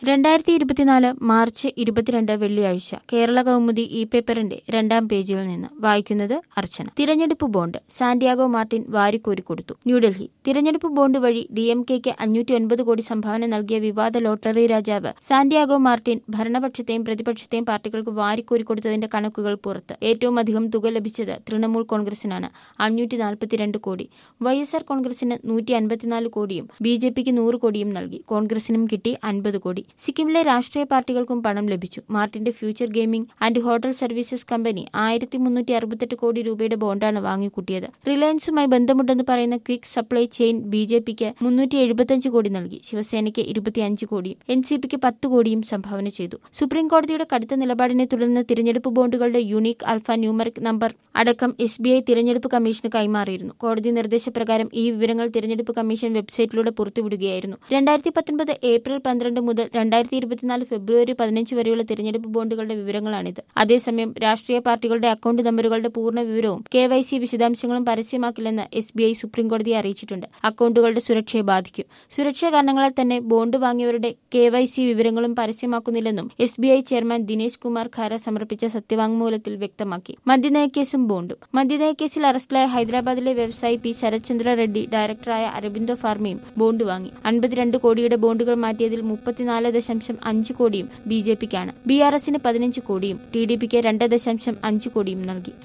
രണ്ടായിരത്തി ഇരുപത്തിനാല് മാർച്ച് ഇരുപത്തിരണ്ട് വെള്ളിയാഴ്ച കേരള കൗമുദി ഇ പേപ്പറിന്റെ രണ്ടാം പേജിൽ നിന്ന് വായിക്കുന്നത് അർച്ചന തിരഞ്ഞെടുപ്പ് ബോണ്ട് സാന്റിയാഗോ മാർട്ടിൻ വാരിക്കോരി കൊടുത്തു ന്യൂഡൽഹി തിരഞ്ഞെടുപ്പ് ബോണ്ട് വഴി ഡി എം കെക്ക് അഞ്ഞൂറ്റി ഒൻപത് കോടി സംഭാവന നൽകിയ വിവാദ ലോട്ടറി രാജാവ് സാന്റിയാഗോ മാർട്ടിൻ ഭരണപക്ഷത്തെയും പ്രതിപക്ഷത്തെയും പാർട്ടികൾക്ക് വാരിക്കോരി കൊടുത്തതിന്റെ കണക്കുകൾ പുറത്ത് ഏറ്റവും അധികം തുക ലഭിച്ചത് തൃണമൂൽ കോൺഗ്രസിനാണ് അഞ്ഞൂറ്റി നാൽപ്പത്തിരണ്ട് കോടി വൈ എസ് ആർ കോൺഗ്രസിന് നൂറ്റി അൻപത്തിനാല് കോടിയും ബി ജെ പിക്ക് നൂറ് കോടിയും നൽകി കോൺഗ്രസിനും കിട്ടി അൻപത് കോടി സിക്കിമിലെ രാഷ്ട്രീയ പാർട്ടികൾക്കും പണം ലഭിച്ചു മാർട്ടിന്റെ future gaming and hotel services company ആയിരത്തി മുന്നൂറ്റി അറുപത്തെട്ട് കോടി രൂപയുടെ ബോണ്ടാണ് വാങ്ങിക്കൂട്ടിയത് റിലയൻസുമായി ബന്ധമുണ്ടെന്ന് പറയുന്ന quick supply chain B J പിക്ക് മുന്നൂറ്റി എഴുപത്തിയഞ്ച് കോടി നൽകി ശിവസേനയ്ക്ക് ഇരുപത്തിയഞ്ച് കോടിയും എൻ സി പിക്ക് പത്ത് കോടിയും സംഭാവന ചെയ്തു സുപ്രീം കോടതിയുടെ കടുത്ത നിലപാടിനെ തുടർന്ന് തിരഞ്ഞെടുപ്പ് ബോണ്ടുകളുടെ യൂണീക് അൽഫ ന്യൂമറിക് നമ്പർ അടക്കം എസ് ബി ഐ തിരഞ്ഞെടുപ്പ് കമ്മീഷന് കൈമാറിയിരുന്നു കോടതി നിർദ്ദേശപ്രകാരം ഈ വിവരങ്ങൾ തിരഞ്ഞെടുപ്പ് കമ്മീഷൻ വെബ്സൈറ്റിലൂടെ പുറത്തുവിടുകയായിരുന്നു രണ്ടായിരത്തി പത്തൊൻപത് ഏപ്രിൽ പന്ത്രണ്ട് മുതൽ രണ്ടായിരത്തി ഇരുപത്തിനാല് ഫെബ്രുവരി പതിനഞ്ച് വരെയുള്ള തിരഞ്ഞെടുപ്പ് ബോണ്ടുകളുടെ വിവരങ്ങളാണിത് അതേസമയം രാഷ്ട്രീയ പാർട്ടികളുടെ അക്കൌണ്ട് നമ്പറുകളുടെ പൂർണ്ണ വിവരവും കെ വൈ സി വിശദാംശങ്ങളും പരസ്യമാക്കില്ലെന്ന് എസ് ബി ഐ സുപ്രീംകോടതിയെ അറിയിച്ചിട്ടുണ്ട് അക്കൌണ്ടുകളുടെ സുരക്ഷയെ ബാധിക്കും സുരക്ഷാ കാരണങ്ങളാൽ തന്നെ ബോണ്ട് വാങ്ങിയവരുടെ കെ വൈ സി വിവരങ്ങളും പരസ്യമാക്കുന്നില്ലെന്നും S B I chairman Dinesh Kumar Khara സമർപ്പിച്ച സത്യവാങ്മൂലത്തിൽ വ്യക്തമാക്കി മദ്യനയക്കേസും ബോണ്ടും മദ്യനയക്കേസിൽ അറസ്റ്റിലായ ഹൈദരാബാദിലെ വ്യവസായി പി ശരത്ചന്ദ്ര റെഡ്ഡി ഡയറക്ടറായ അരബിന്ദോ ഫാർമയും ബോണ്ട് വാങ്ങി അൻപത്തിരണ്ട് കോടിയുടെ ബോണ്ടുകൾ മാറ്റിയതിൽ മുപ്പത്തിനാല് ദശാംശം അഞ്ച് കോടിയും ബി ജെ പിക്കാണ് ബി ആർ എസിന് പതിനഞ്ച് കോടിയും ടി ഡി പിക്ക് രണ്ട് ദശാംശം അഞ്ച് കോടിയും നൽകി